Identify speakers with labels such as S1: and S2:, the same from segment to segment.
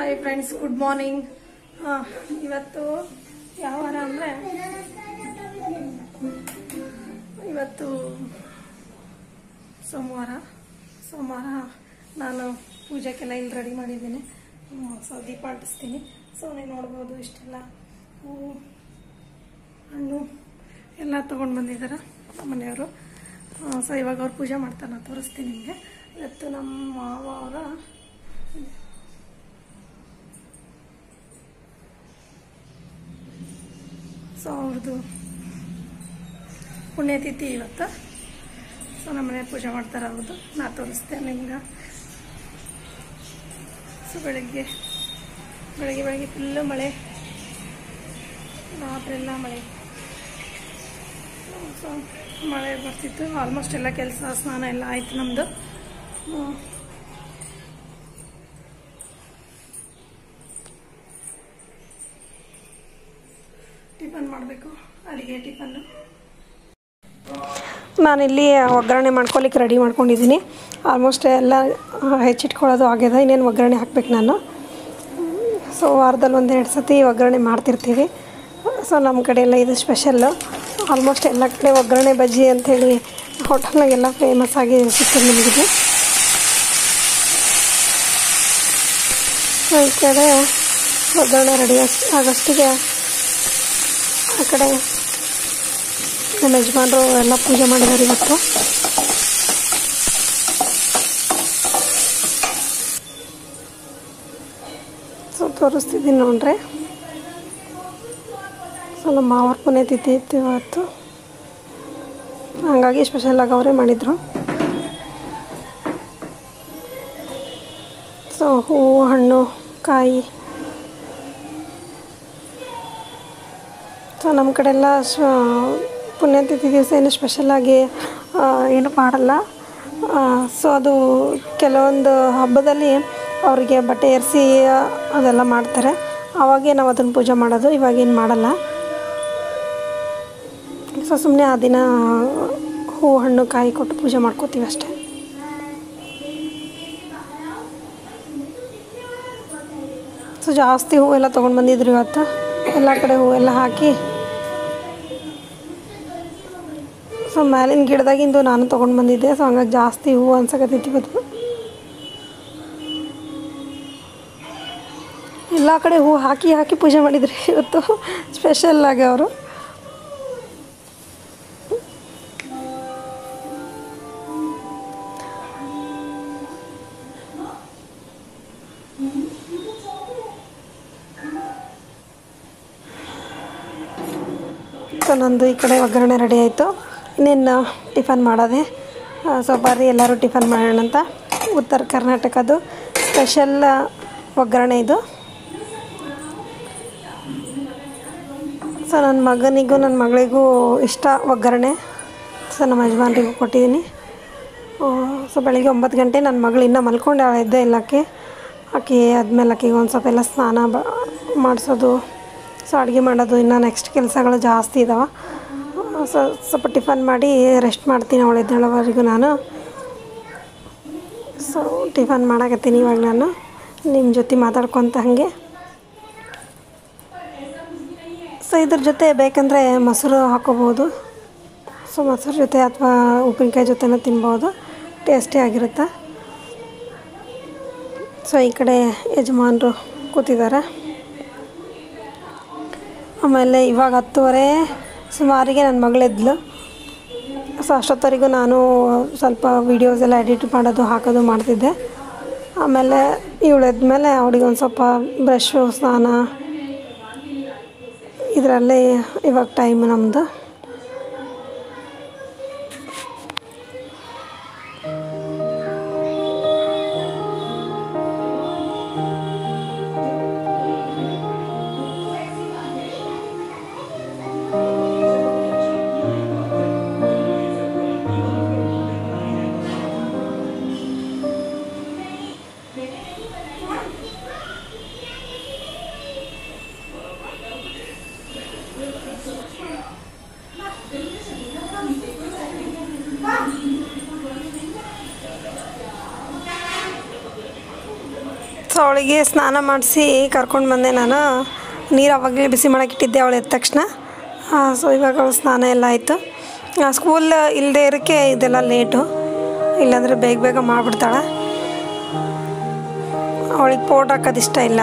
S1: hi friends good morning ಇವತ್ತು ಯಾವ ವಾರ ಅಂದರೆ ಇವತ್ತು ಸೋಮವಾರ ಸೋಮವಾರ ನಾನು ಪೂಜೆಗೆಲ್ಲ ಇಲ್ಲಿ ರೆಡಿ ಮಾಡಿದ್ದೀನಿ ಸೊ ದೀಪ ಅಂಟಿಸ್ತೀನಿ ಸೊ ನೀವು ನೋಡ್ಬೋದು ಇಷ್ಟೆಲ್ಲ ಹೂವು ಹಣ್ಣು ಎಲ್ಲ ತೊಗೊಂಡು ಬಂದಿದ್ದಾರೆ ಮನೆಯವರು ಸೊ ಇವಾಗ ಅವ್ರು ಪೂಜೆ ಮಾಡ್ತಾರೆ ನಾನು ತೋರಿಸ್ತೀನಿ ನಿಮಗೆ ಇವತ್ತು ನಮ್ಮ ಮಾವ ಅವರ ಸೊ ಅವ್ರದ್ದು ಪುಣ್ಯತಿಥಿ ಇವತ್ತು ಸೊ ನಮ್ಮ ಮನೆ ಪೂಜೆ ಮಾಡ್ತಾರೆ ಅವ್ರದ್ದು ನಾ ತೋರಿಸ್ತೇನೆ ನಿಮ್ಗೆ ಸೊ ಬೆಳಗ್ಗೆ ಬೆಳಗ್ಗೆ ಬೆಳಗ್ಗೆ ಫುಲ್ಲು ಮಳೆ ರಾತ್ರಿ ಎಲ್ಲ ಮಳೆ ಸೊ ಮಳೆ ಬರ್ತಿತ್ತು ಆಲ್ಮೋಸ್ಟ್ ಎಲ್ಲ ಕೆಲಸ ಸ್ನಾನ ಎಲ್ಲ ಆಯ್ತು ನಮ್ಮದು ಟಿಫನ್ ಮಾಡಬೇಕು ಅಡಿಗೆ ಟಿಫನ್ನು ನಾನಿಲ್ಲಿ ಒಗ್ಗರಣೆ ಮಾಡ್ಕೊಲಿಕ್ಕೆ ರೆಡಿ ಮಾಡ್ಕೊಂಡಿದ್ದೀನಿ ಆಲ್ಮೋಸ್ಟ್ ಎಲ್ಲ ಹೆಚ್ಚಿಟ್ಕೊಳ್ಳೋದು ಆಗ್ಯದ ಇನ್ನೇನು ಒಗ್ಗರಣೆ ಹಾಕ್ಬೇಕು ನಾನು ಸೊ ವಾರದಲ್ಲಿ ಒಂದೆರಡು ಸತಿ ಒಗ್ಗರಣೆ ಮಾಡ್ತಿರ್ತೀವಿ ಸೊ ನಮ್ಮ ಕಡೆ ಎಲ್ಲ ಇದು ಸ್ಪೆಷಲ್ಲು ಆಲ್ಮೋಸ್ಟ್ ಎಲ್ಲ ಕಡೆ ಒಗ್ಗರಣೆ ಬಜ್ಜಿ ಅಂಥೇಳಿ ಹೋಟೆಲ್ನಾಗೆಲ್ಲ ಫೇಮಸ್ ಆಗಿ ಸಿಗ್ತದೆ ನಮಗಿದೆ ಸೊ ಈ ಕಡೆ ಒಗ್ಗರಣೆ ರೆಡಿ ಆಗೋಷ್ಟಿಗೆ ಆ ಕಡೆ ನಮ್ಮ ಯಜಮಾನರು ಎಲ್ಲ ಪೂಜೆ ಮಾಡಿದ್ದಾರೆ ಇವತ್ತು ಸೊ ತೋರಿಸ್ತಿದ್ದೀನಿ ನೋಡ್ರಿ ಸೊ ನಮ್ಮ ಮಾವರ ಪುಣ್ಯತಿಥಿ ಇತ್ತು ಇವತ್ತು ಹಾಗಾಗಿ ಸ್ಪೆಷಲಾಗಿ ಅವರೇ ಮಾಡಿದರು ಸೊ ಹೂವು ಹಣ್ಣು ಕಾಯಿ ಸೊ ನಮ್ಮ ಕಡೆ ಎಲ್ಲ ಶ ಪುಣ್ಯತಿಥಿ ದಿವಸ ಏನು ಸ್ಪೆಷಲಾಗಿ ಏನು ಮಾಡಲ್ಲ ಸೊ ಅದು ಕೆಲವೊಂದು ಹಬ್ಬದಲ್ಲಿ ಅವರಿಗೆ ಬಟ್ಟೆ ಏರಿಸಿ ಅದೆಲ್ಲ ಮಾಡ್ತಾರೆ ಅವಾಗೇ ನಾವು ಅದನ್ನು ಪೂಜೆ ಮಾಡೋದು ಇವಾಗೇನು ಮಾಡಲ್ಲ ಸೊ ಸುಮ್ಮನೆ ಆ ದಿನ ಹೂವು ಹಣ್ಣು ಕಾಯಿ ಕೊಟ್ಟು ಪೂಜೆ ಮಾಡ್ಕೋತೀವಿ ಅಷ್ಟೇ ಸೊ ಜಾಸ್ತಿ ಹೂವೆಲ್ಲ ತೊಗೊಂಡು ಬಂದಿದ್ರು ಇವತ್ತು ಎಲ್ಲ ಕಡೆ ಹೂವೆಲ್ಲ ಹಾಕಿ ಸೊ ಮ್ಯಾಲಿನ ಗಿಡದಾಗಿಂದು ನಾನು ತೊಗೊಂಡು ಬಂದಿದ್ದೆ ಸೊ ಹಂಗಾಗಿ ಜಾಸ್ತಿ ಹೂವು ಅನ್ಸಕತ್ತೈತಿ ಇವತ್ತು ಎಲ್ಲ ಕಡೆ ಹೂವು ಹಾಕಿ ಹಾಕಿ ಪೂಜೆ ಮಾಡಿದ್ರಿ ಇವತ್ತು ಸ್ಪೆಷಲ್ ಆಗಿ ಅವರು ಸೊ ನಂದು ಈ ಕಡೆ ಒಗ್ಗರಣೆ ರೆಡಿ ಆಯಿತು ಇನ್ನೇನು ಟಿಫನ್ ಮಾಡೋದೆ ಸೊ ಬರ್ರಿ ಎಲ್ಲರೂ ಟಿಫನ್ ಮಾಡೋಣ ಅಂತ ಉತ್ತರ ಕರ್ನಾಟಕದ್ದು ಸ್ಪೆಷಲ್ ಒಗ್ಗರಣೆ ಇದು ಸೊ ನನ್ನ ಮಗನಿಗೂ ನನ್ನ ಮಗಳಿಗೂ ಇಷ್ಟ ಒಗ್ಗರಣೆ ಸೊ ನಮ್ಮ ಯಜಮಾನ್ರಿಗೂ ಕೊಟ್ಟಿದ್ದೀನಿ ಸೊ ಬೆಳಿಗ್ಗೆ ಒಂಬತ್ತು ಗಂಟೆ ನನ್ನ ಮಗಳು ಇನ್ನೂ ಮಲ್ಕೊಂಡು ಇದ್ದೇ ಇಲ್ಲ ಆಕೆ ಆಕೆ ಆದಮೇಲೆ ಆಕೆಗೆ ಒಂದು ಸ್ವಲ್ಪ ಎಲ್ಲ ಸ್ನಾನ ಬ ಮಾಡಿಸೋದು ಸೊ ಅಡುಗೆ ಮಾಡೋದು ಇನ್ನು ನೆಕ್ಸ್ಟ್ ಕೆಲಸಗಳು ಜಾಸ್ತಿ ಇದ್ದಾವೆ ಸೊ ಸ್ವಲ್ಪ ಟಿಫನ್ ಮಾಡಿ ರೆಸ್ಟ್ ಮಾಡ್ತೀನಿ ಅವಳು ಎದ್ದೇಳೋವರೆಗೂ ನಾನು ಸೊ ಟಿಫನ್ ಮಾಡಾಕತ್ತೀನಿ ಇವಾಗ ನಾನು ನಿಮ್ಮ ಜೊತೆ ಮಾತಾಡ್ಕೊತ ಹಾಗೆ ಸೊ ಇದ್ರ ಜೊತೆ ಬೇಕಂದರೆ ಮೊಸರು ಹಾಕೋಬೋದು ಸೊ ಮೊಸರು ಜೊತೆ ಅಥವಾ ಉಪ್ಪಿನಕಾಯಿ ಜೊತೆನೂ ತಿನ್ಬೋದು ಟೇಸ್ಟಿ ಆಗಿರುತ್ತೆ ಸೊ ಈ ಕಡೆ ಯಜಮಾನರು ಕೂತಿದ್ದಾರೆ ಆಮೇಲೆ ಇವಾಗ ಹತ್ತುವರೆ ಸುಮಾರಿಗೆ ನನ್ನ ಮಗಳಿದ್ಲು ಸೊ ಅಷ್ಟೊತ್ತವರೆಗೂ ನಾನು ಸ್ವಲ್ಪ ವೀಡಿಯೋಸ್ ಎಲ್ಲ ಎಡಿಟ್ ಮಾಡೋದು ಹಾಕೋದು ಮಾಡ್ತಿದ್ದೆ ಆಮೇಲೆ ಇವಳು ಎದ್ಮೇಲೆ ಅವಳಿಗೆ ಒಂದು ಸ್ವಲ್ಪ ಬ್ರಷು ಸ್ನಾನ ಇದರಲ್ಲೇ ಇವಾಗ ಟೈಮ್ ನಮ್ಮದು ಸೊ ಸೊ ಅವಳಿಗೆ ಸ್ನಾನ ಮಾಡಿಸಿ ಕರ್ಕೊಂಡು ಬಂದೆ ನಾನು ನೀರು ಅವಾಗಲೇ ಬಿಸಿ ಮಾಡೋಕ್ಕಿಟ್ಟಿದ್ದೆ ಅವಳು ಎದ್ದ ತಕ್ಷಣ ಸೊ ಇವಾಗ ಅವಳು ಸ್ನಾನ ಎಲ್ಲ ಆಯಿತು ಸ್ಕೂಲ್ ಇಲ್ಲದೆ ಇರೋಕ್ಕೆ ಇದೆಲ್ಲ ಲೇಟು ಇಲ್ಲಾಂದರೆ ಬೇಗ ಬೇಗ ಮಾಡಿಬಿಡ್ತಾಳೆ ಅವಳಿಗೆ ಪೌಡ್ರ್ ಹಾಕೋದು ಇಷ್ಟ ಇಲ್ಲ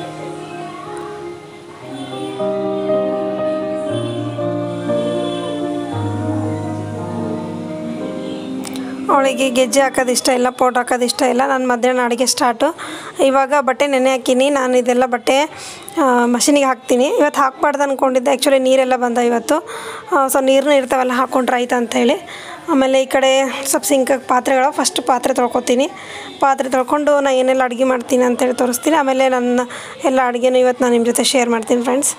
S1: ಅವಳಿಗೆ ಗೆಜ್ಜೆ ಹಾಕೋದು ಇಷ್ಟ ಇಲ್ಲ ಪೌಡ್ರ್ ಹಾಕೋದು ಇಷ್ಟ ಇಲ್ಲ ನಾನು ಮಧ್ಯಾಹ್ನ ಅಡುಗೆ ಸ್ಟಾರ್ಟು ಇವಾಗ ಬಟ್ಟೆ ನೆನೆ ಹಾಕೀನಿ ನಾನು ಇದೆಲ್ಲ ಬಟ್ಟೆ ಮಷಿನಿಗೆ ಹಾಕ್ತೀನಿ ಇವತ್ತು ಹಾಕ್ಬಾರ್ದು ಅಂದ್ಕೊಂಡಿದ್ದೆ ಆ್ಯಕ್ಚುಲಿ ನೀರೆಲ್ಲ ಬಂದ ಇವತ್ತು ಸೊ ನೀರನ್ನ ಇರ್ತಾವಲ್ಲ ಹಾಕ್ಕೊಂಡ್ರೆ ಆಯ್ತು ಅಂತೇಳಿ ಆಮೇಲೆ ಈ ಕಡೆ ಸ್ವಲ್ಪ ಸಿಂಕಾಗಿ ಪಾತ್ರೆಗಳು ಫಸ್ಟ್ ಪಾತ್ರೆ ತೊಳ್ಕೊತೀನಿ ಪಾತ್ರೆ ತೊಳ್ಕೊಂಡು ನಾನು ಏನೆಲ್ಲ ಅಡುಗೆ ಮಾಡ್ತೀನಿ ಅಂತೇಳಿ ತೋರಿಸ್ತೀನಿ ಆಮೇಲೆ ನನ್ನ ಎಲ್ಲ ಅಡುಗೆನೂ ಇವತ್ತು ನಾನು ನಿಮ್ಮ ಜೊತೆ ಶೇರ್ ಮಾಡ್ತೀನಿ ಫ್ರೆಂಡ್ಸ್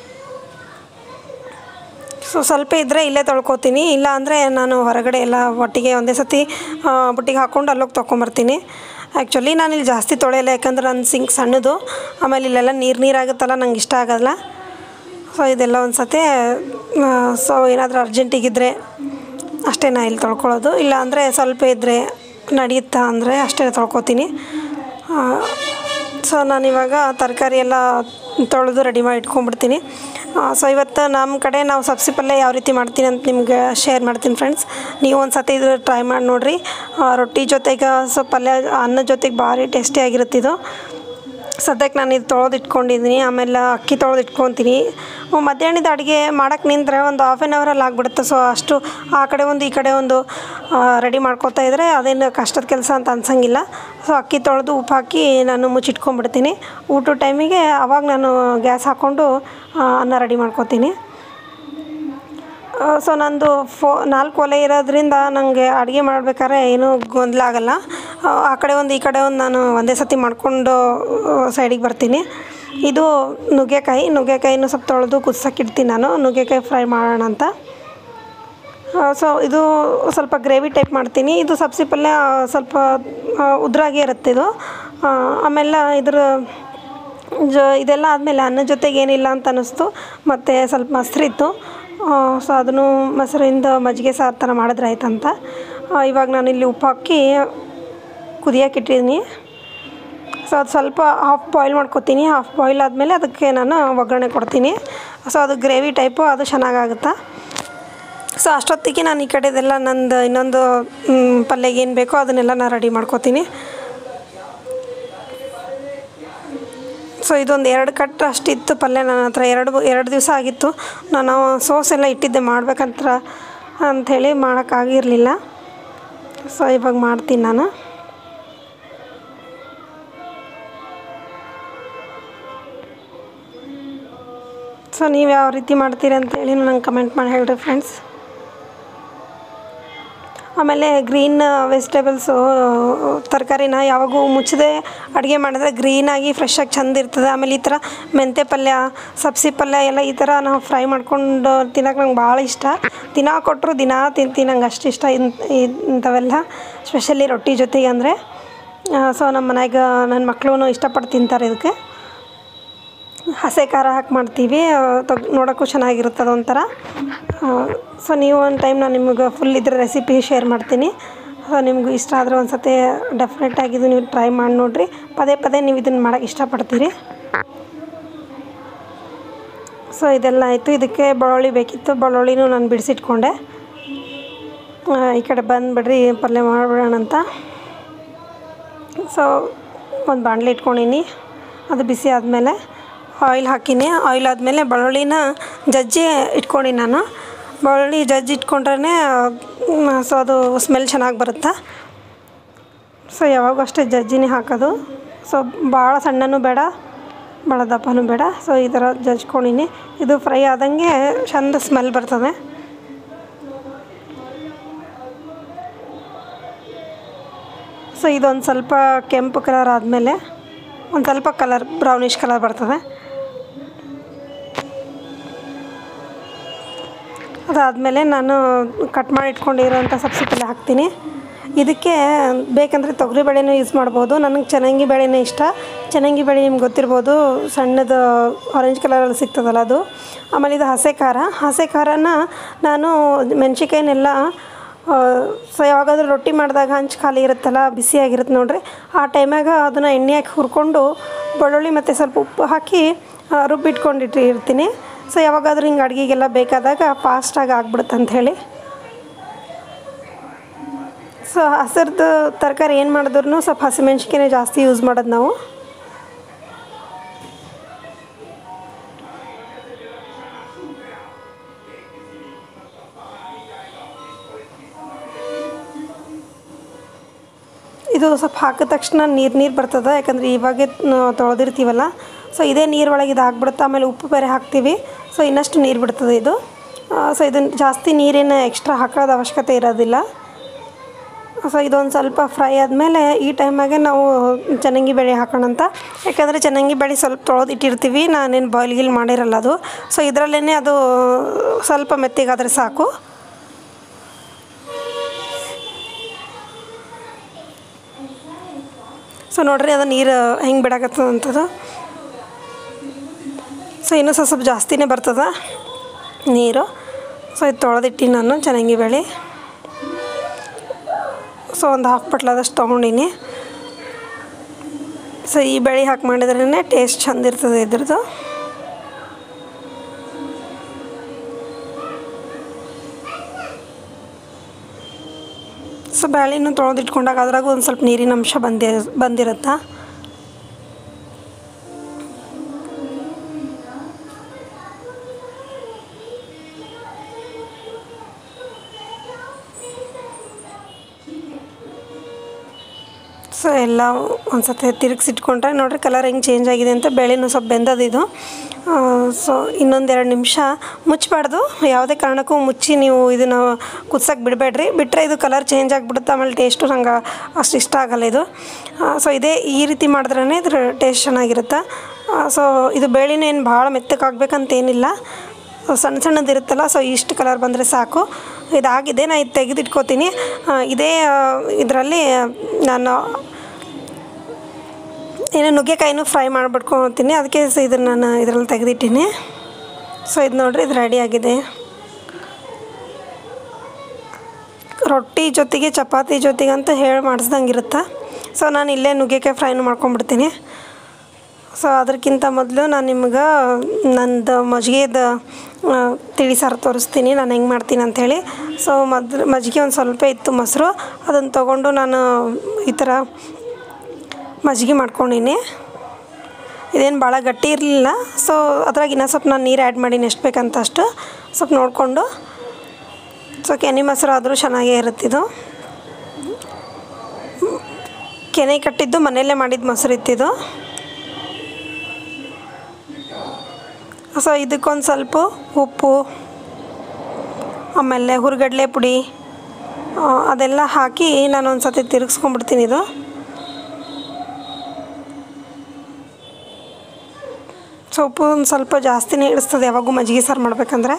S1: ಸೊ ಸ್ವಲ್ಪ ಇದ್ದರೆ ಇಲ್ಲೇ ತೊಳ್ಕೊತೀನಿ ಇಲ್ಲ ಅಂದರೆ ನಾನು ಹೊರಗಡೆ ಎಲ್ಲ ಒಟ್ಟಿಗೆ ಒಂದೇ ಸತಿ ಆ, ಬುಟ್ಟಿಗೆ ಹಾಕ್ಕೊಂಡು ಅಲ್ಲೋಗಿ ತೊಗೊಂಬರ್ತೀನಿ ಆ್ಯಕ್ಚುಲಿ ನಾನು ಇಲ್ಲಿ ಜಾಸ್ತಿ ತೊಳೆಯಲ್ಲ ಯಾಕಂದ್ರೆ ನನ್ನ ಸಿಂಕ್ ಸಣ್ಣದು ಆಮೇಲೆ ಇಲ್ಲೆಲ್ಲ ನೀರು ನೀರಾಗುತ್ತಲ್ಲ ನಂಗೆ ಇಷ್ಟ ಆಗೋಲ್ಲ ಸೊ ಇದೆಲ್ಲ ಒಂದು ಸತಿ ಸೊ ಏನಾದರೂ ಅರ್ಜೆಂಟಿಗಿದ್ದರೆ ಅಷ್ಟೇ ನಾ ಇಲ್ಲಿ ತೊಳ್ಕೊಳ್ಳೋದು ಇಲ್ಲ ಅಂದರೆ ಸ್ವಲ್ಪ ಇದ್ದರೆ ನಡೆಯುತ್ತಾ ಅಂದರೆ ಅಷ್ಟೇ ತೊಳ್ಕೊತೀನಿ ಸೊ ನಾನಿವಾಗ ತರಕಾರಿ ಎಲ್ಲ ತೊಳೆದು ರೆಡಿ ಮಾಡಿ ಇಟ್ಕೊಂಡ್ಬಿಡ್ತೀನಿ ಸೊ ಇವತ್ತು ನಮ್ಮ ಕಡೆ ನಾವು ಸಬ್ಸಿ ಪಲ್ಯ ಯಾವ ರೀತಿ ಮಾಡ್ತೀನಿ ಅಂತ ನಿಮ್ಗೆ ಶೇರ್ ಮಾಡ್ತೀನಿ ಫ್ರೆಂಡ್ಸ್ ನೀವು ಒಂದು ಸತಿ ಇದು ಟ್ರೈ ಮಾಡಿ ನೋಡಿರಿ ರೊಟ್ಟಿ ಜೊತೆಗೆ ಸೊ ಪಲ್ಯ ಅನ್ನದ ಜೊತೆಗೆ ಭಾರಿ ಟೇಸ್ಟಿಯಾಗಿರುತ್ತೆ ಇದು ಸದ್ಯಕ್ಕೆ ನಾನು ಇದು ತೊಳೆದು ಇಟ್ಕೊಂಡಿದ್ದೀನಿ ಆಮೇಲೆ ಅಕ್ಕಿ ತೊಳೆದು ಇಟ್ಕೊತೀನಿ ಅಹ್ ಮಧ್ಯಾಹ್ನದ ಅಡುಗೆ ಮಾಡೋಕ್ಕೆ ನಿಂತರೆ ಒಂದು ಹಾಫ್ ಆನ್ ಅವರಲ್ಲಿ ಆಗಿಬಿಡುತ್ತೆ ಸೊ ಅಷ್ಟು ಆ ಕಡೆ ಒಂದು ಈ ಕಡೆ ಒಂದು ರೆಡಿ ಮಾಡ್ಕೊತಾ ಇದ್ದರೆ ಅದೇನು ಕಷ್ಟದ ಕೆಲಸ ಅಂತ ಅನ್ಸಂಗಿಲ್ಲ ಸೊ ಅಕ್ಕಿ ತೊಳೆದು ಉಪ್ಪು ಹಾಕಿ ನಾನು ಮುಚ್ಚಿಟ್ಕೊಂಡ್ಬಿಡ್ತೀನಿ ಊಟದ ಟೈಮಿಗೆ ಅವಾಗ ನಾನು ಗ್ಯಾಸ್ ಹಾಕ್ಕೊಂಡು ಆ, ಅನ್ನ ರೆಡಿ ಮಾಡ್ಕೊತೀನಿ ಸೊ ನಂದು ಫೋ ನಾಲ್ಕು ಒಲೆ ಇರೋದ್ರಿಂದ ನನಗೆ ಅಡುಗೆ ಮಾಡ್ಬೇಕಾದ್ರೆ ಏನೂ ಗೊಂದಲ ಆಗಲ್ಲ ಆ, ಆ ಕಡೆ ಒಂದು ಈ ಕಡೆ ಒಂದು ನಾನು ಒಂದೇ ಸತಿ ಮಾಡ್ಕೊಂಡು ಸೈಡಿಗೆ ಬರ್ತೀನಿ ಇದು ನುಗ್ಗೆಕಾಯಿ ನುಗ್ಗೆಕಾಯಿನೂ ಸ್ವಲ್ಪ ತೊಳೆದು ಕುದಿಸೋಕ್ಕಿಡ್ತೀನಿ ನಾನು ನುಗ್ಗೆಕಾಯಿ ಫ್ರೈ ಮಾಡೋಣ ಅಂತ ಸೊ ಇದು ಸ್ವಲ್ಪ ಗ್ರೇವಿ ಟೈಪ್ ಮಾಡ್ತೀನಿ ಇದು ಸಬ್ಸಿ ಪಲ್ಯ ಸ್ವಲ್ಪ ಆ, ಉದ್ರಾಗೆ ಇರುತ್ತೆ ಇದು ಆ, ಆಮೇಲೆ ಇದ್ರ ಜ ಇದೆಲ್ಲ ಆದಮೇಲೆ ಅನ್ನ ಜೊತೆಗೆ ಏನಿಲ್ಲ ಅಂತ ಅನ್ನಿಸ್ತು ಮತ್ತು ಸ್ವಲ್ಪ ಮೊಸರಿತ್ತು ಸೊ ಅದನ್ನು ಮೊಸರಿಂದ ಮಜ್ಜಿಗೆ ಸಾರು ಥರ ಮಾಡಿದ್ರೆ ಆಯ್ತಂತ ಆ, ಇವಾಗ ನಾನು ಇಲ್ಲಿ ಉಪ್ಪು ಹಾಕಿ ಕುದಿಯೋಕೆ ಇಟ್ಟಿದ್ದೀನಿ ಸೊ ಅದು ಸ್ವಲ್ಪ ಹಾಫ್ ಬಾಯ್ಲ್ ಮಾಡ್ಕೊತೀನಿ ಹಾಫ್ ಬಾಯ್ಲ್ ಆದಮೇಲೆ ಅದಕ್ಕೆ ನಾನು ಒಗ್ಗರಣೆ ಕೊಡ್ತೀನಿ ಸೊ ಅದು ಗ್ರೇವಿ ಟೈಪು ಅದು ಚೆನ್ನಾಗಾಗುತ್ತೆ ಸೊ ಅಷ್ಟೊತ್ತಿಗೆ ನಾನು ಈ ಕಡೆದೆಲ್ಲ ನಂದು ಇನ್ನೊಂದು ಮ್, ಪಲ್ಯಗೆ ಏನು ಬೇಕೋ ಅದನ್ನೆಲ್ಲ ನಾನು ರೆಡಿ ಮಾಡ್ಕೋತೀನಿ ಸೊ ಇದೊಂದು ಎರಡು ಕಟ್ ಅಷ್ಟಿತ್ತು ಪಲ್ಯ ನನ್ನ ಹತ್ರ ಎರಡು ಎರಡು ದಿವಸ ಆಗಿತ್ತು ನಾನು ಸೋಸ್ ಎಲ್ಲ ಇಟ್ಟಿದ್ದೆ ಮಾಡ್ಬೇಕಂತ ಅಂಥೇಳಿ ಮಾಡೋಕ್ಕಾಗಿರಲಿಲ್ಲ ಸೊ ಇವಾಗ ಮಾಡ್ತೀನಿ ನಾನು ಸೊ ನೀವು ಯಾವ ರೀತಿ ಮಾಡ್ತೀರಿ ಅಂತೇಳಿ ನಂಗೆ ಕಮೆಂಟ್ ಮಾಡಿ ಹೇಳ್ರಿ ಫ್ರೆಂಡ್ಸ್ ಆಮೇಲೆ ಗ್ರೀನ್ ವೆಜಿಟೇಬಲ್ಸು ತರಕಾರಿನ ಯಾವಾಗೂ ಮುಚ್ಚದೆ ಅಡುಗೆ ಮಾಡಿದ್ರೆ ಗ್ರೀನಾಗಿ ಫ್ರೆಶ್ಶಾಗಿ ಚಂದ ಇರ್ತದೆ ಆಮೇಲೆ ಈ ಥರ ಮೆಂತ್ಯ ಪಲ್ಯ ಸಬ್ಸಿ ಪಲ್ಯ ಎಲ್ಲ ಈ ಥರ ನಾವು ಫ್ರೈ ಮಾಡ್ಕೊಂಡು ತಿನ್ನೋಕೆ ನಂಗೆ ಭಾಳ ಇಷ್ಟ ದಿನ ಕೊಟ್ಟರು ದಿನ ತಿಂತೀನಿ ನಂಗೆ ಅಷ್ಟು ಇಷ್ಟ ಇಂಥ ಇಂಥವೆಲ್ಲ ಸ್ಪೆಷಲಿ ರೊಟ್ಟಿ ಜೊತೆಗೆ ಅಂದರೆ ಸೊ ನಮ್ಮ ಮನ್ಯಾಗ ನನ್ನ ಮಕ್ಕಳು ಇಷ್ಟಪಟ್ಟು ತಿಂತಾರೆ ಇದಕ್ಕೆ ಹಸೆ ಖಾರ ಹಾಕಿ ಮಾಡ್ತೀವಿ ತೊಗ್ ನೋಡೋಕ್ಕೂ ಚೆನ್ನಾಗಿರುತ್ತೆ ಒಂಥರ ಸೊ ನೀವು ಒಂದು ಟೈಮ್ ನಾನು ನಿಮಗೆ ಫುಲ್ ಇದ್ರ ರೆಸಿಪಿ ಶೇರ್ ಮಾಡ್ತೀನಿ ಸೊ ನಿಮಗೂ ಇಷ್ಟ ಆದರೆ ಒಂದು ಸತಿ ಡೆಫಿನೆಟಾಗಿ ಇದು ನೀವು ಟ್ರೈ ಮಾಡಿ ನೋಡಿರಿ ಪದೇ ಪದೇ ನೀವು ಇದನ್ನು ಮಾಡೋಕ್ಕೆ ಇಷ್ಟಪಡ್ತೀರಿ ಸೊ ಇದೆಲ್ಲ ಆಯಿತು ಇದಕ್ಕೆ ಬೆಳ್ಳುಳ್ಳಿ ಬೇಕಿತ್ತು ಬೆಳ್ಳುಳ್ಳಿನೂ ನಾನು ಬಿಡಿಸಿಟ್ಕೊಂಡೆ ಆ, ಈ ಕಡೆ ಬಂದುಬಿಡ್ರಿ ಪಲ್ಯ ಮಾಡಿಬಿಡೋಣ ಅಂತ ಸೊ ಒಂದು ಬಾಣಲೆ ಇಟ್ಕೊಂಡೀನಿ ಅದು ಬಿಸಿ ಆದಮೇಲೆ ಆಯಿಲ್ ಹಾಕೀನಿ ಆಯಿಲ್ ಆದಮೇಲೆ ಬೆಳ್ಳುಳ್ಳಿನ ಜಜ್ಜಿ ಇಟ್ಕೊಂಡಿ ನಾನು ಬೆಳ್ಳುಳ್ಳಿ ಜಜ್ಜಿ ಇಟ್ಕೊಂಡ್ರೆ ಸೊ ಅದು ಸ್ಮೆಲ್ ಚೆನ್ನಾಗಿ ಬರುತ್ತೆ ಸೊ ಯಾವಾಗೂ ಅಷ್ಟೇ ಜಜ್ಜಿನೇ ಹಾಕೋದು ಸೊ ಭಾಳ ಸಣ್ಣನೂ ಬೇಡ ಭಾಳ ದಪ್ಪನೂ ಬೇಡ ಸೊ ಈ ಥರ ಜಜ್ಕೊಂಡಿನಿ ಇದು ಫ್ರೈ ಆದಂಗೆ ಚಂದ ಸ್ಮೆಲ್ ಬರ್ತದೆ ಸೊ ಇದೊಂದು ಸ್ವಲ್ಪ ಕೆಂಪು ಕಲರ್ ಆದಮೇಲೆ ಒಂದು ಸ್ವಲ್ಪ ಕಲರ್ ಬ್ರೌನಿಷ್ ಕಲರ್ ಬರ್ತದೆ ಅದಾದಮೇಲೆ ನಾನು ಕಟ್ ಮಾಡಿ ಇಟ್ಕೊಂಡಿರೋಂಥ ಸಬ್ಸಿ ಪಲ್ಯ ಹಾಕ್ತೀನಿ ಇದಕ್ಕೆ ಬೇಕಂದರೆ ತೊಗರಿಬೇಳೆನೂ ಯೂಸ್ ಮಾಡ್ಬೋದು ನನಗೆ ಚೆನ್ನಾಗಿ ಬೇಳೆನೇ ಇಷ್ಟ ಚೆನ್ನಾಗಿ ಬೇಳೆ ನಿಮ್ಗೆ ಗೊತ್ತಿರ್ಬೋದು ಸಣ್ಣದು ಆರೆಂಜ್ ಕಲರಲ್ಲಿ ಸಿಗ್ತದಲ್ಲ ಅದು ಆಮೇಲೆ ಇದು ಹಸೆ ಖಾರ ಹಸೆ ಖಾರನ ನಾನು ಮೆಣ್ಸಿಕಾಯಿನೆಲ್ಲ ಸೊ ಯಾವಾಗಾದ್ರೂ ರೊಟ್ಟಿ ಮಾಡಿದಾಗ ಹಂಚು ಖಾಲಿ ಇರುತ್ತಲ್ಲ ಬಿಸಿಯಾಗಿರುತ್ತೆ ನೋಡ್ರಿ ಆ ಟೈಮ್ಯಾಗ ಅದನ್ನು ಎಣ್ಣೆ ಹಾಕಿ ಹುರ್ಕೊಂಡು ಬೆಳ್ಳುಳ್ಳಿ ಮತ್ತು ಸ್ವಲ್ಪ ಉಪ್ಪು ಹಾಕಿ ಆ, ರುಬ್ಬಿಟ್ಕೊಂಡಿಟ್ಟು ಇರ್ತೀನಿ ಸೊ ಯಾವಾಗಾದ್ರೂ ಹಿಂಗೆ ಅಡುಗೆಗೆಲ್ಲ ಬೇಕಾದಾಗ ಫಾಸ್ಟಾಗಿ ಆಗ್ಬಿಡುತ್ತೆ ಅಂಥೇಳಿ ಸೊ ಹಸಿರ್ದು ತರಕಾರಿ ಏನು ಮಾಡಿದ್ರು ಸ್ವಲ್ಪ ಹಸಿಮೆಣ್ಸಿಕಾಯಿ ಜಾಸ್ತಿ ಯೂಸ್ ಮಾಡೋದು ನಾವು ಇದು ಸ್ವಲ್ಪ ಹಾಕಿದ ತಕ್ಷಣ ನೀರು ನೀರು ಬರ್ತದೆ ಯಾಕಂದ್ರೆ ಇವಾಗೆ ನಾವು ತೊಳೆದಿರ್ತೀವಲ್ಲ ಸೊ ಇದೇ ನೀರು ಒಳಗೆ ಇದು ಹಾಕ್ಬಿಡುತ್ತೆ ಆಮೇಲೆ ಉಪ್ಪು ಬೇರೆ ಹಾಕ್ತೀವಿ ಸೊ ಇನ್ನಷ್ಟು ನೀರು ಬಿಡ್ತದೆ ಇದು ಸೊ ಇದನ್ನು ಜಾಸ್ತಿ ನೀರೇನು ಎಕ್ಸ್ಟ್ರಾ ಹಾಕೋದು ಅವಶ್ಯಕತೆ ಇರೋದಿಲ್ಲ ಸೊ ಇದೊಂದು ಸ್ವಲ್ಪ ಫ್ರೈ ಆದಮೇಲೆ ಈ ಟೈಮಾಗೆ ನಾವು ಚೆನ್ನಾಗಿ ಬೇಳೆ ಹಾಕೋಣ ಅಂತ ಯಾಕಂದರೆ ಚೆನ್ನಾಗಿ ಬೇಳೆ ಸ್ವಲ್ಪ ತೊಳೆದು ಇಟ್ಟಿರ್ತೀವಿ ನಾನೇನು ಬಾಯ್ಲ್ ಗೀಲ್ ಮಾಡಿರಲ್ಲ ಅದು ಸೊ ಇದರಲ್ಲೇ ಅದು ಸ್ವಲ್ಪ ಮೆತ್ತಿಗಾದರೆ ಸಾಕು ಸೊ ನೋಡ್ರಿ ಅದು ನೀರು ಹೆಂಗೆ ಬಿಡಾಕತ್ತದ ಅಂತದ ಸೊ ಇನ್ನೂ ಸ್ವಲ್ಪ ಸ್ವಲ್ಪ ಜಾಸ್ತಿನೇ ಬರ್ತದ ನೀರು ಸೊ ಇದು ತೊಳೆದಿಟ್ಟು ನಾನು ಚೆನ್ನಾಗಿ ಬೇಳೆ ಸೊ ಒಂದು ಹಾಫ್ ಬಟ್ಲಾದಷ್ಟು ತೊಗೊಂಡಿನಿ ಸೊ ಈ ಬೇಳೆ ಹಾಕಿ ಮಾಡಿದ್ರೇ ಟೇಸ್ಟ್ ಚಂದ ಇರ್ತದೆ ಇದ್ರದ್ದು ಸೊ ಬೇಳೆನೂ ತೊಳೆದಿಟ್ಕೊಂಡಾಗ ಅದ್ರಾಗ ಒಂದು ಸ್ವಲ್ಪ ನೀರಿನ ಅಂಶ ಬಂದಿ ಬಂದಿರುತ್ತಾ ಸೊ ಎಲ್ಲ ಒಂದು ಸತಿ ತಿರುಗಿಸಿಟ್ಕೊಂಡ್ರೆ ನೋಡ್ರಿ ಕಲರ್ ಹೆಂಗೆ ಚೇಂಜ್ ಆಗಿದೆ ಅಂತ ಬೇಳೆನೂ ಸ್ವಲ್ಪ ಬೆಂದದ ಇದು ಸೊ ಇನ್ನೊಂದೆರಡು ನಿಮಿಷ ಮುಚ್ಚಬಾರ್ದು ಯಾವುದೇ ಕಾರಣಕ್ಕೂ ಮುಚ್ಚಿ ನೀವು ಇದನ್ನು ಕುದ್ಸಕ್ಕೆ ಬಿಡಬೇಡ್ರಿ ಬಿಟ್ಟರೆ ಇದು ಕಲರ್ ಚೇಂಜ್ ಆಗಿಬಿಡುತ್ತೆ ಆಮೇಲೆ ಟೇಸ್ಟು ನಂಗೆ ಅಷ್ಟು ಇಷ್ಟ ಆಗಲ್ಲ ಇದು ಸೊ ಇದೇ ಈ ರೀತಿ ಮಾಡಿದ್ರೇ ಇದ್ರ ಟೇಸ್ಟ್ ಚೆನ್ನಾಗಿರುತ್ತೆ ಸೊ ಇದು ಬೇಳೆನೂ ಏನು ಭಾಳ ಮೆತ್ತಗಾಗಬೇಕಂತೇನಿಲ್ಲ ಸಣ್ಣ ಸಣ್ಣದಿರುತ್ತಲ್ಲ ಸೊ ಇಷ್ಟು ಕಲರ್ ಬಂದರೆ ಸಾಕು ಇದಾಗಿದೆ ನಾನು ಇದು ತೆಗೆದಿಟ್ಕೋತೀನಿ ಆ, ಇದೇ ಇದರಲ್ಲಿ ನಾನು ಏನು ನುಗ್ಗೆಕಾಯಿನೂ ಫ್ರೈ ಮಾಡಿಬಿಟ್ಕೊತೀನಿ ಅದಕ್ಕೆ ಸೊ ಇದನ್ನು ನಾನು ಇದರಲ್ಲಿ ತೆಗೆದಿಟ್ಟೀನಿ ಸೊ ಇದು ನೋಡ್ರಿ ಇದು ರೆಡಿ ಆಗಿದೆ ರೊಟ್ಟಿ ಜೊತೆಗೆ ಚಪಾತಿ ಜೊತೆಗೆ ಅಂತ ಹೇಳಿ ಮಾಡಿಸ್ದಂಗೆ ಇರುತ್ತೆ ಸೊ ನಾನು ಇಲ್ಲೇ ನುಗ್ಗೆಕಾಯಿ ಫ್ರೈನು ಮಾಡ್ಕೊಂಬಿಡ್ತೀನಿ ಸೊ ಅದಕ್ಕಿಂತ ಮೊದಲು ನಾನು ನಿಮ್ಗೆ ನಂದು ಮಜ್ಜಿಗೆದ ತಿಳಿ ಸಾರು ತೋರಿಸ್ತೀನಿ ನಾನು ಹೆಂಗೆ ಮಾಡ್ತೀನಿ ಅಂಥೇಳಿ ಸೊ ಮೊದ್ಲು ಮಜ್ಜಿಗೆ ಒಂದು ಸ್ವಲ್ಪ ಇತ್ತು ಮೊಸರು ಅದನ್ನು ತೊಗೊಂಡು ನಾನು ಈ ಥರ ಮಜ್ಜಿಗೆ ಮಾಡ್ಕೊಂಡೀನಿ ಇದೇನು ಭಾಳ ಗಟ್ಟಿ ಇರಲಿಲ್ಲ ಸೊ ಅದ್ರಾಗ ಇನ್ನೂ ಸ್ವಲ್ಪ ನಾನು ನೀರು ಆ್ಯಡ್ ಮಾಡೀನಿ ಎಷ್ಟು ಬೇಕಂತ ಅಷ್ಟು ಸ್ವಲ್ಪ ನೋಡಿಕೊಂಡು ಸೊ ಕೆನೆ ಮೊಸರು ಆದರೂ ಚೆನ್ನಾಗೇ ಇರುತ್ತಿದು ಕೆನೆ ಕಟ್ಟಿದ್ದು ಮನೆಯಲ್ಲೇ ಮಾಡಿದ ಮೊಸರು ಇತ್ತಿದು ಸೊ ಇದಕ್ಕೊಂದು ಸ್ವಲ್ಪ ಉಪ್ಪು ಆಮೇಲೆ ಹುರ್ಗಡ್ಲೆ ಪುಡಿ ಆ, ಅದೆಲ್ಲ ಹಾಕಿ ನಾನು ಒಂದು ಸತಿ ತಿರುಗಿಸ್ಕೊಂಡ್ಬಿಡ್ತೀನಿ ಇದು ಸೊ ಉಪ್ಪು ಒಂದು ಸ್ವಲ್ಪ ಜಾಸ್ತಿನೇ ಇಳಿಸ್ತದೆ ಯಾವಾಗೂ ಮಜ್ಜಿಗೆ ಸಾರು ಮಾಡ್ಬೇಕಂದ್ರೆ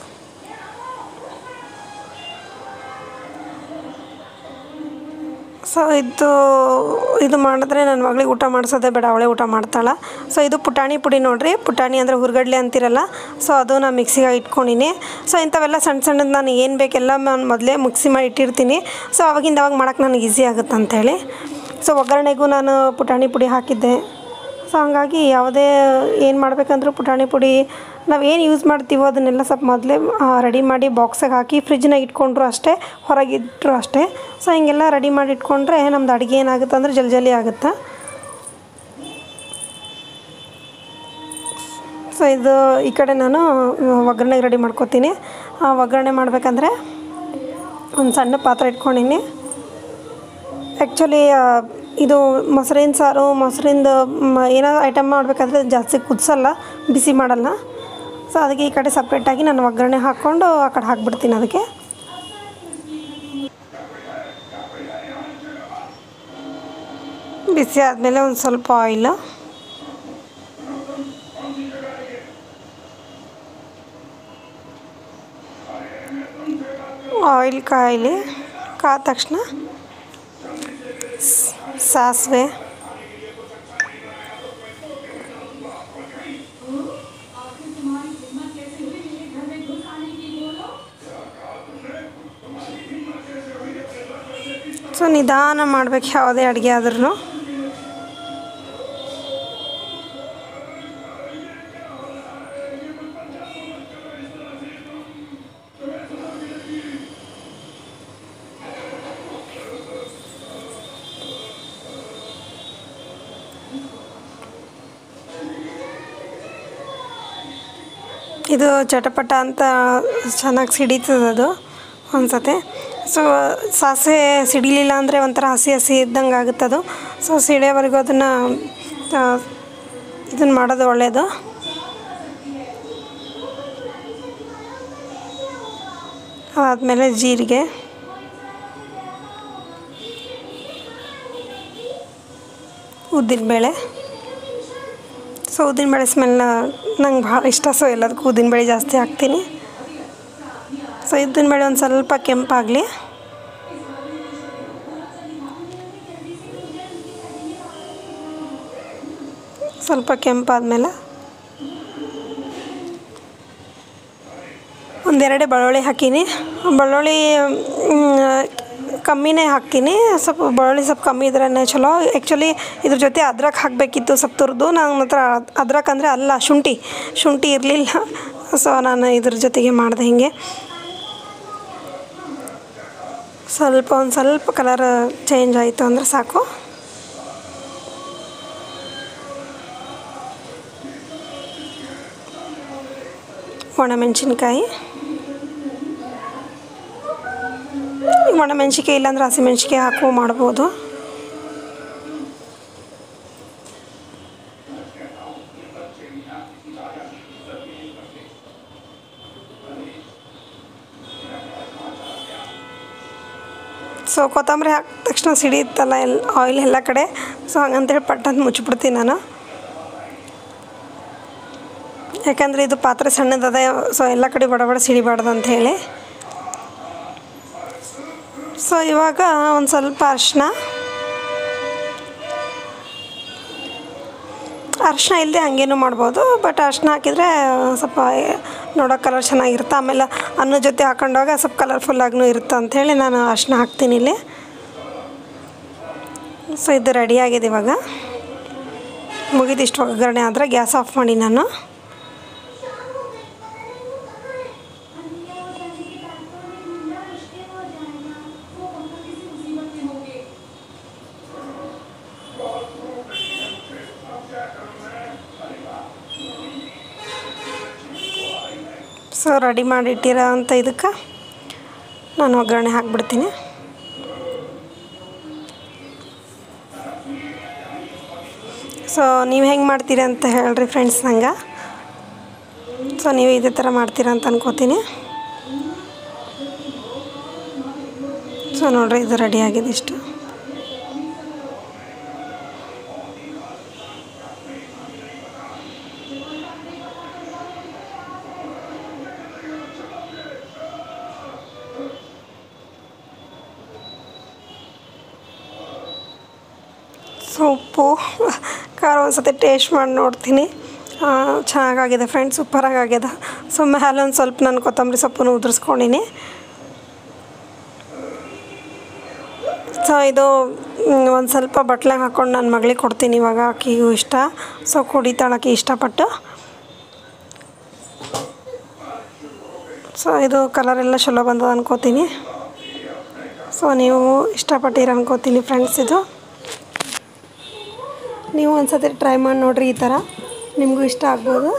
S1: ಸೊ ಇದು ಇದು ಮಾಡಿದ್ರೆ ನನ್ನ ಮಗಳಿಗೆ ಊಟ ಮಾಡಿಸೋದೇ ಬೇಡ ಅವಳೇ ಊಟ ಮಾಡ್ತಾಳೆ ಸೊ ಇದು ಪುಟಾಣಿ ಪುಡಿ ನೋಡ್ರಿ ಪುಟಾಣಿ ಅಂದರೆ ಹುರ್ಗಡ್ಲೆ ಅಂತಿರಲ್ಲ ಸೊ ಅದು ನಾನು ಮಿಕ್ಸಿಗೆ ಇಟ್ಕೊಂಡಿನಿ ಸೊ ಇಂಥವೆಲ್ಲ ಸಣ್ಣ ಸಣ್ಣದು ನಾನು ಏನು ಬೇಕೆಲ್ಲ ನಾನು ಮೊದಲೇ ಮಿಕ್ಸಿ ಮಾಡಿ ಇಟ್ಟಿರ್ತೀನಿ ಸೊ ಅವಾಗಿಂದ ಅವಾಗ ಮಾಡೋಕೆ ನನಗೆ ಈಸಿ ಆಗುತ್ತೆ ಅಂಥೇಳಿ ಸೊ ಒಗ್ಗರಣೆಗೂ ನಾನು ಪುಟಾಣಿ ಪುಡಿ ಹಾಕಿದ್ದೆ ಸೊ ಹಂಗಾಗಿ ಯಾವುದೇ ಏನು ಮಾಡ್ಬೇಕಂದ್ರೂ ಪುಟಾಣಿ ಪುಡಿ ನಾವು ಏನು ಯೂಸ್ ಮಾಡ್ತೀವೋ ಅದನ್ನೆಲ್ಲ ಸ್ವಲ್ಪ ಮೊದಲೇ ರೆಡಿ ಮಾಡಿ ಬಾಕ್ಸಾಗೆ ಹಾಕಿ ಫ್ರಿಜ್ನಾಗ ಇಟ್ಕೊಂಡ್ರು ಅಷ್ಟೇ ಹೊರಗೆ ಇಟ್ಟರು ಅಷ್ಟೇ ಸೊ ಹಿಂಗೆಲ್ಲ ರೆಡಿ ಮಾಡಿ ಇಟ್ಕೊಂಡ್ರೆ ನಮ್ದು ಅಡುಗೆ ಏನಾಗುತ್ತೆ ಅಂದರೆ ಜಲ್ದಿ ಜಲ್ದಿ ಆಗುತ್ತೆ ಸೊ ಇದು ಈ ಕಡೆ ನಾನು ಒಗ್ಗರಣೆಗೆ ರೆಡಿ ಮಾಡ್ಕೊತೀನಿ ಆ ಒಗ್ಗರಣೆ ಮಾಡಬೇಕಂದ್ರೆ ಒಂದು ಸಣ್ಣ ಪಾತ್ರೆ ಇಟ್ಕೊಂಡೀನಿ ಆ್ಯಕ್ಚುಲಿ ಇದು ಮೊಸರಿನ ಸಾರು ಮೊಸರಿಂದ ಏನೋ ಐಟಮ್ ಮಾಡಬೇಕಾದ್ರೆ ಜಾಸ್ತಿ ಕುದಿಸಲ್ಲ ಬಿಸಿ ಮಾಡಲ್ಲ ಸೊ ಅದಕ್ಕೆ ಈ ಕಡೆ ಸಪ್ರೇಟಾಗಿ ನಾನು ಒಗ್ಗರಣೆ ಹಾಕ್ಕೊಂಡು ಆ ಕಡೆ ಹಾಕ್ಬಿಡ್ತೀನಿ ಅದಕ್ಕೆ ಬಿಸಿ ಆದಮೇಲೆ ಒಂದು ಸ್ವಲ್ಪ ಆಯಿಲು ಆಯಿಲ್ ಕಾಯಿಲಿ ಕಾದ ತಕ್ಷಣ ಸ್- ಸಾಸಿವೆ ಸೊ ನಿಧಾನ ಮಾಡ್ಬೇಕು ಯಾವುದೇ ಅಡುಗೆ ಆದ್ರೂ ಇದು ಚಟಪಟ ಅಂತ ಚೆನ್ನಾಗಿ ಸಿಡೀತದೆ ಅದು ಒಂದ್ಸತಿ ಸೊ ಸಾಸಿವೆ ಸಿಡಿಲಿಲ್ಲ ಅಂದರೆ ಒಂಥರ ಹಸಿ ಹಸಿ ಇದ್ದಂಗೆ ಆಗುತ್ತೆ ಅದು ಸೊ ಸಿಡಿಯೋವರೆಗೂ ಅದನ್ನು ಇದನ್ನು ಮಾಡೋದು ಒಳ್ಳೆಯದು ಅದಾದಮೇಲೆ ಜೀರಿಗೆ ಉದ್ದಿನಬೇಳೆ ಸೊ ಉದ್ದಿನಬೇಳೆ ಸ್ಮೆಲ್ ನಂಗೆ ಭಾಳ ಇಷ್ಟ ಸೊ ಎಲ್ಲದಕ್ಕೂ ಉದ್ದಿನಬೇಳೆ ಜಾಸ್ತಿ ಹಾಕ್ತೀನಿ ಸೊ ಉದ್ದಿನಬೇಳೆ ಒಂದು ಸ್ವಲ್ಪ ಕೆಂಪಾಗಲಿ ಸ್ವಲ್ಪ ಕೆಂಪಾದ್ಮೇಲೆ ಒಂದೆರಡೇ ಬೆಳ್ಳುಳ್ಳಿ ಹಾಕೀನಿ ಬೆಳ್ಳುಳ್ಳಿ ಮ್, ಕಮ್ಮಿನೇ ಹಾಕ್ತೀನಿ ಸ್ವಲ್ಪ ಬೆಳ್ಳುಳ್ಳಿ ಸ್ವಲ್ಪ ಕಮ್ಮಿ ಇದ್ರೇ ಚಲೋ ಆ್ಯಕ್ಚುಲಿ ಇದ್ರ ಜೊತೆ ಅದ್ರಕ್ ಹಾಕಬೇಕಿತ್ತು ಸ್ವಲ್ಪ ತುರಿದು ನನ್ನ ಹತ್ರ ಅದ್ರಕ್ ಅಂದರೆ ಅಲ್ಲ ಶುಂಠಿ ಶುಂಠಿ ಇರಲಿಲ್ಲ ಸೊ ನಾನು ಇದ್ರ ಜೊತೆಗೆ ಮಾಡಿದೆ ಹೀಗೆ ಸ್ವಲ್ಪ ಒಂದು ಸ್ವಲ್ಪ ಕಲರ್ ಚೇಂಜ್ ಆಯಿತು ಅಂದರೆ ಸಾಕು ಒಣಮೆಣಸಿನ್ಕಾಯಿ ಒಣಮೆಣ್ಸಿಕಾಯಿ ಇಲ್ಲಾಂದ್ರೆ ಹಸಿಮೆಣ್ಸಿಕಾಯಿ ಹಾಕುವ ಮಾಡ್ಬೋದು ಸೊ ಕೊತ್ತಂಬರಿ ಹಾಕಿದ ತಕ್ಷಣ ಸಿಡಿಯುತ್ತಲ್ಲ ಎಲ್ ಆಯಿಲ್ ಎಲ್ಲ ಕಡೆ ಸೊ ಹಂಗಂತೇಳಿ ಪಟ್ಟಂತ ಮುಚ್ಚಿಬಿಡ್ತೀನಿ ನಾನು ಯಾಕಂದರೆ ಇದು ಪಾತ್ರೆ ಸಣ್ಣದದ ಸೊ ಎಲ್ಲ ಕಡೆ ಬಡ ಬಡ ಸಿಡಿಬಾರ್ದು ಅಂತ ಹೇಳಿ ಸೊ ಇವಾಗ ಒಂದು ಸ್ವಲ್ಪ ಅರಿಶಿನ ಅರಿಶಿನ ಇಲ್ಲದೆ ಹಾಗೇನೂ ಮಾಡ್ಬೋದು ಬಟ್ ಅರಿಶಿನ ಹಾಕಿದರೆ ಸ್ವಲ್ಪ ನೋಡೋಕೆ ಕಲರ್ ಚೆನ್ನಾಗಿರುತ್ತೆ ಆಮೇಲೆ ಅನ್ನ ಜೊತೆ ಹಾಕೊಂಡಾಗ ಸ್ವಲ್ಪ ಕಲರ್ಫುಲ್ಲಾಗೂ ಇರುತ್ತೆ ಅಂಥೇಳಿ ನಾನು ಅರಿಶಿನ ಹಾಕ್ತೀನಿ ಇಲ್ಲಿ ಸೊ ಇದು ರೆಡಿಯಾಗಿದೆ ಇವಾಗ ಮುಗಿದಿಷ್ಟು ಒಗ್ಗರಣೆ ಆದರೆ ಗ್ಯಾಸ್ ಆಫ್ ಮಾಡಿ ನಾನು ಸೊ ರೆಡಿ ಮಾಡಿಟ್ಟಿರೋ ಅಂಥ ಇದಕ್ಕೆ ನಾನು ಒಗ್ಗರಣೆ ಹಾಕ್ಬಿಡ್ತೀನಿ ಸೊ ನೀವು ಹೆಂಗೆ ಮಾಡ್ತೀರಿ ಅಂತ ಹೇಳ್ರಿ ಫ್ರೆಂಡ್ಸ್ ನಂಗೆ ಸೊ ನೀವು ಇದೇ ಥರ ಮಾಡ್ತೀರಾ ಅಂತ ಅನ್ಕೋತೀನಿ ಸೊ ನೋಡ್ರಿ ಇದು ರೆಡಿ ಆಗಿದೆ ಇಷ್ಟು ಸೊ ಉಪ್ಪು ಖಾರ ಒಂದ್ಸತಿ ಟೇಸ್ಟ್ ಮಾಡಿ ನೋಡ್ತೀನಿ ಆ, ಚೆನ್ನಾಗಾಗಿದೆ ಫ್ರೆಂಡ್ಸ್ ಸೂಪರಾಗಿ ಆಗ್ಯದ ಸೊ ಮೇಲೆ ಒಂದು ಸ್ವಲ್ಪ ನಾನು ಕೊತ್ತಂಬರಿ ಸೊಪ್ಪನ್ನು ಉದುರಿಸ್ಕೊಂಡಿನಿ ಸೊ ಇದು ಒಂದು ಸ್ವಲ್ಪ ಬಟ್ಲಾಗ ಹಾಕ್ಕೊಂಡು ನನ್ನ ಮಗಳಿಗೆ ಕೊಡ್ತೀನಿ ಇವಾಗ ಆಕಿಗೂ ಇಷ್ಟ ಸೊ ಕುಡಿತಾಳೆ ಆಕಿ ಇಷ್ಟಪಟ್ಟು ಸೊ ಇದು ಕಲರ್ ಎಲ್ಲ ಚಲೋ ಬಂದದ ಅನ್ಕೋತೀನಿ ಸೊ ನೀವು ಇಷ್ಟಪಟ್ಟಿರ ಅನ್ಕೋತೀನಿ ಫ್ರೆಂಡ್ಸ್ ಇದು ನೀವು ಒಂದ್ಸತಿ ಟ್ರೈ ಮಾಡಿ ನೋಡ್ರಿ ಈ ಥರ ನಿಮಗೂ ಇಷ್ಟ ಆಗ್ಬೋದು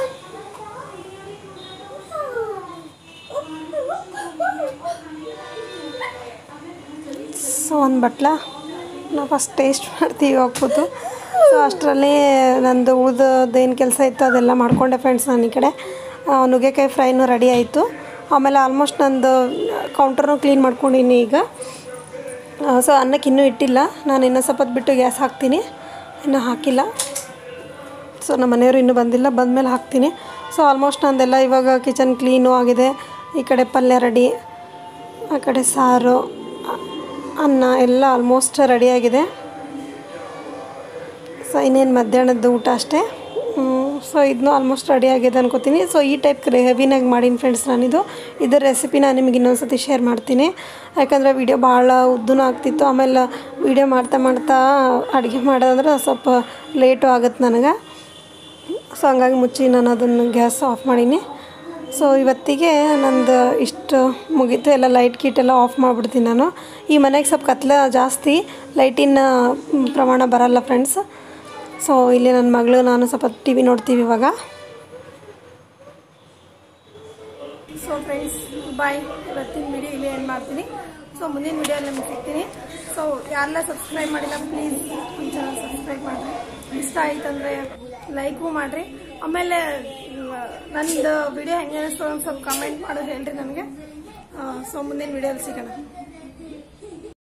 S1: ಸೊ ಒಂದು ಬಟ್ಲ ನಾವು ಫಸ್ಟ್ ಟೇಸ್ಟ್ ಮಾಡ್ತೀವಿ ಹೋಗ್ಬಿಟ್ಟು ಸೊ ಅಷ್ಟರಲ್ಲಿ ನಂದು ಉಳ್ದದ್ದೇನು ಕೆಲಸ ಇತ್ತು ಅದೆಲ್ಲ ಮಾಡಿಕೊಂಡೆ ಫ್ರೆಂಡ್ಸ್ ನಾನು ಈ ಕಡೆ ಆ, ನುಗ್ಗೆಕಾಯಿ ಫ್ರೈನೂ ರೆಡಿ ಆಯಿತು ಆಮೇಲೆ ಆಲ್ಮೋಸ್ಟ್ ನಂದು ಕೌಂಟರ್ನು ಕ್ಲೀನ್ ಮಾಡ್ಕೊಂಡಿನಿ ಈಗ ಸೊ ಅನ್ನಕ್ಕೆ ಇನ್ನೂ ಇಟ್ಟಿಲ್ಲ ನಾನು ಇನ್ನೂ ಸ್ವಲ್ಪ ಹೊತ್ತು ಬಿಟ್ಟು ಗ್ಯಾಸ್ ಹಾಕ್ತೀನಿ ಇನ್ನೂ ಹಾಕಿಲ್ಲ ಸೊ ನಮ್ಮ ಮನೆಯವರು ಇನ್ನೂ ಬಂದಿಲ್ಲ ಬಂದಮೇಲೆ ಹಾಕ್ತೀನಿ ಸೊ ಆಲ್ಮೋಸ್ಟ್ ನಂದೆಲ್ಲ ಇವಾಗ ಕಿಚನ್ ಕ್ಲೀನು ಆಗಿದೆ ಈ ಕಡೆ ಪಲ್ಯ ರೆಡಿ ಆ ಕಡೆ ಸಾರು ಅ- ಅನ್ನ ಎಲ್ಲ ಆಲ್ಮೋಸ್ಟ್ ರೆಡಿಯಾಗಿದೆ ಸೊ ಇನ್ನೇನು ಮಧ್ಯಾಹ್ನದ ಊಟ ಅಷ್ಟೇ ಸೊ ಇದನ್ನು ಆಲ್ಮೋಸ್ಟ್ ರೆಡಿ ಆಗಿದೆ ಅನ್ಕೋತೀನಿ ಸೊ ಈ ಟೈಪ್ ಹೆವಿನಾಗಿ ಮಾಡೀನಿ ಫ್ರೆಂಡ್ಸ್ ನಾನಿದು ಇದರ ರೆಸಿಪಿ ನಾನು ನಿಮಗೆ ಇನ್ನೊಂದು ಸತಿ ಶೇರ್ ಮಾಡ್ತೀನಿ ಯಾಕಂದರೆ ವಿಡಿಯೋ ಭಾಳ ಉದ್ದನೂ ಆಗ್ತಿತ್ತು ಆಮೇಲೆ ವಿಡಿಯೋ ಮಾಡ್ತಾ ಮಾಡ್ತಾ ಅಡುಗೆ ಮಾಡೋದಂದ್ರೆ ಸ್ವಲ್ಪ ಲೇಟು ಆಗುತ್ತೆ ನನಗೆ ಸೊ ಹಂಗಾಗಿ ಮುಚ್ಚಿ ನಾನು ಅದನ್ನು ಗ್ಯಾಸ್ ಆಫ್ ಮಾಡೀನಿ ಸೊ ಇವತ್ತಿಗೆ ನಂದು ಇಷ್ಟು ಮುಗೀತು ಎಲ್ಲ ಲೈಟ್ ಕಿಟ್ ಎಲ್ಲ ಆಫ್ ಮಾಡಿಬಿಡ್ತೀನಿ ನಾನು ಈ ಮನೆಗೆ ಸ್ವಲ್ಪ ಕತ್ಲೆ ಜಾಸ್ತಿ ಲೈಟಿನ ಪ್ರಮಾಣ ಬರಲ್ಲ ಫ್ರೆಂಡ್ಸ್ ಸೊ ಇಲ್ಲಿ ನನ್ನ ಮಗಳು ನಾನು ಸ್ವಲ್ಪ ಟಿ ವಿ ನೋಡ್ತೀವಿ ಇವಾಗ ಸೊ ಫ್ರೆಂಡ್ಸ್ ಬಾಯ್ ಇವತ್ತಿನ ವಿಡಿಯೋ ಇಲ್ಲೇ ಏನು ಮಾಡ್ತೀನಿ ಸೊ ಮುಂದಿನ ವಿಡಿಯೋ ನಿಮ್ಗೆ ಸಿಗ್ತೀನಿ ಸೊ ಯಾರೆಲ್ಲ ಸಬ್ಸ್ಕ್ರೈಬ್ ಮಾಡಿಲ್ಲ ಪ್ಲೀಸ್ ನಮ್ಮ ಚಾನಲ್ ಸಬ್ಸ್ಕ್ರೈಬ್ ಮಾಡಿರಿ ಇಷ್ಟ ಆಯ್ತಂದರೆ ಲೈಕು ಮಾಡಿರಿ ಆಮೇಲೆ ನಂದು ವಿಡಿಯೋ ಹೆಂಗೆ ಅನಿಸ್ತು ಒಂದು ಸ್ವಲ್ಪ ಕಮೆಂಟ್ ಮಾಡೋದು ಹೇಳ್ರಿ ನನಗೆ ಸೊ ಮುಂದಿನ ವಿಡಿಯೋಲಿ ಸಿಗೋಣ